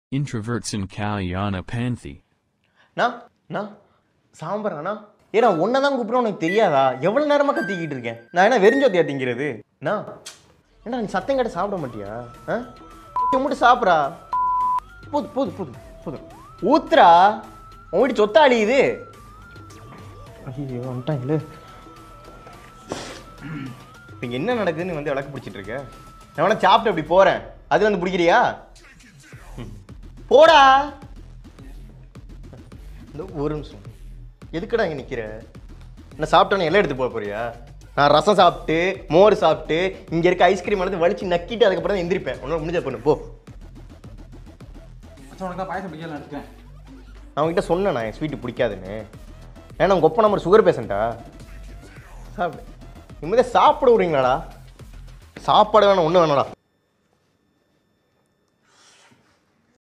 Introverts in Kalyana Panthi. நான் நான் சாம்பாராண்ணா ஏடா ஒன்றை தான் கூப்பிட உனக்கு தெரியாதா எவ்வளோ நேரமாக கத்திக்கிட்டு இருக்கேன் நான் என்ன வெறிஞ்சோத்தியா திங்கிறது நான் ஏடா நீ சத்தம் கேட்ட சாப்பிட மாட்டியா ஆ இதை மட்டும் சாப்பிட்றா போதும் போதும் போதும் போதும் ஊத்துறா உன் வீட்டு சொத்தா அழியுது ஐயோ வந்துட்டாங்களே இப்போ இங்க என்ன நடக்குதுன்னு வந்து விளக்கு பிடிச்சிட்டு இருக்க நான் வேணா சாப்பிட்டு அப்படி போகிறேன் அது வந்து பிடிக்கிறியா ம். போடா இந்த ஒரு நிமிஷம் எதுக்குடா இங்கே நிற்கிற என்ன சாப்பிட்டோன்னு எல்லாம் எடுத்து போக போறியா நான் ரசம் சாப்பிட்டு மோர் சாப்பிட்டு இங்கே இருக்க ஐஸ்கிரீம் எடுத்து வலிச்சு நக்கிட்டு அதுக்கப்புறம் தான் எந்திரிப்பேன் உன்னால முடிஞ்ச பண்ணு போ மச்சான் உனக்கு தான் பாயசம் பிடிக்கல எடுத்துக்கேன் நான் உங்ககிட்ட சொன்னேன் நான் என் ஸ்வீட்டு பிடிக்காதுன்னு ஏன்னா உங்கள் ஒப்ப நம்பர் சுகர் பேஷண்ட்டா சாப்பிடு நிம்மதியாக சாப்பிட விடுறீங்களாடா சாப்பாடு வேணாம் ஒன்றும் வேணாடா